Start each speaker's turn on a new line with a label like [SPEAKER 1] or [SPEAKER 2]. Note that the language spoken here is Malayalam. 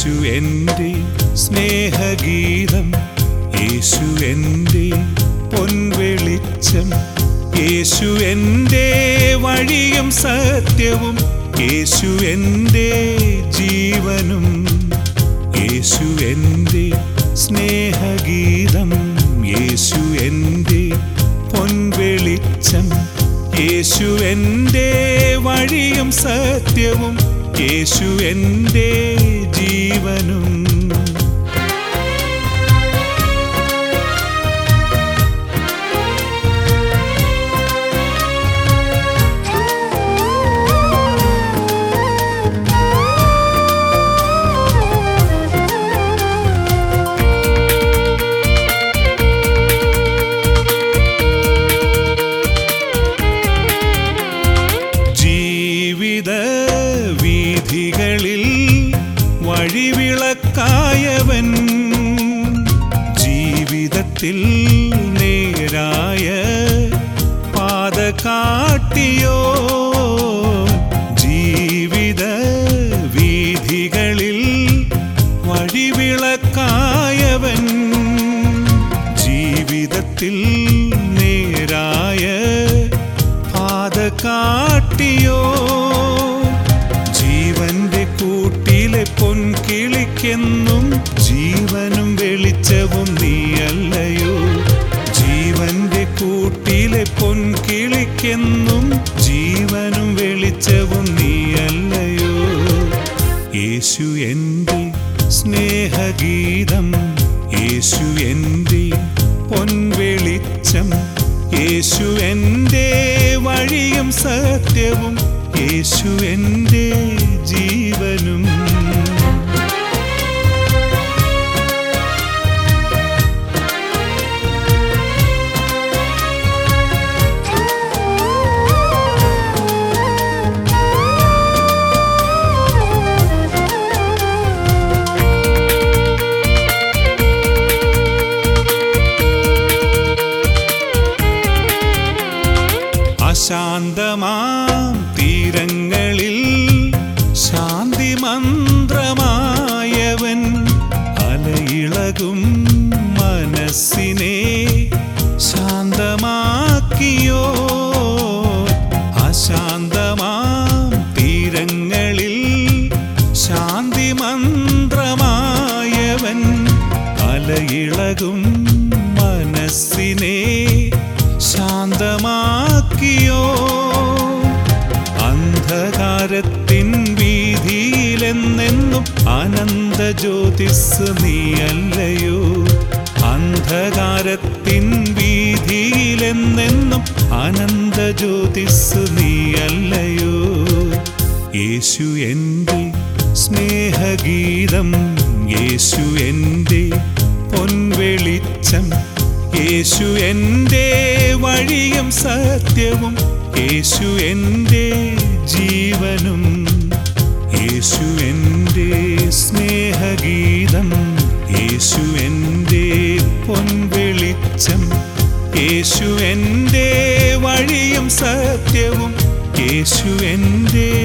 [SPEAKER 1] യേശു എൻ്റെ സ്നേഹഗീതം യേശു എൻ്റെ പൊൻവെളിച്ചം യേശു എൻ്റെ വഴിയും സത്യവും യേശു എൻ്റെ ജീവനും യേശു എൻ്റെ സ്നേഹഗീതം യേശു എൻ്റെ പൊൻവെളിച്ചം യേശു എൻ്റെ വഴിയും സത്യവും യേശു എൻ്റെ ജീവനും ജീവിത വീഥികളിൽ വഴിവിളക്കായവൻ ജീവിതത്തിൽ നേരായ പാത കാട്ടിയോ ജീവിത വീഥികളിൽ വഴിവിളക്കായവൻ ജീവിതത്തിൽ നേരായ പാത കാട്ടിയോ ജീവന്റെ കൂട്ടിലെ പൊൻകിളിക്കെന്നും ജീവനും വെളിച്ചവും നീയല്ലയോ ജീവന്റെ കൂട്ടിലെ പൊൻകിളിക്കെന്നും ജീവനും വെളിച്ചവും നീയല്ലയോ യേശു എൻ്റെ സ്നേഹഗീതം യേശു എൻ്റെ പൊൻവെളിച്ചം യേശു എൻ്റെ വഴിയും സത്യവും യേശു എൻ്റെ ജീവനും അശാന്തമാം തീരങ്ങളിൽ ശാന്തി മന്ത്രമായവൻ അലയിളകും മനസ്സിനെ ശാന്തമാക്കിയോ അശാന്തമാം തീരങ്ങളിൽ ശാന്തി മന്ത്രമായവൻ അലയിളകും മനസ്സിനെ ശാന്തമാക്കിയോ അന്ധകാരത്തിൻ വീതിയിലെന്നെന്നും അനന്ത ജ്യോതിസ് നീയല്ലയോ അന്ധകാരത്തിൻ വീതിയിലെന്നെന്നും അനന്ത ജ്യോതിസ് നീയല്ലയോ യേശു എൻ്റെ സ്നേഹഗീതം യേശു എൻ്റെ പൊൻവെളിച്ചം യേശു എൻ്റെ വഴിയും സത്യവും യേശു എൻ്റെ ജീവനും യേശു എൻ്റെ സ്നേഹഗീതം യേശു എൻ്റെ പൊൻവെളിച്ചം യേശു എൻ്റെ വഴിയും സത്യവും യേശു എൻ്റെ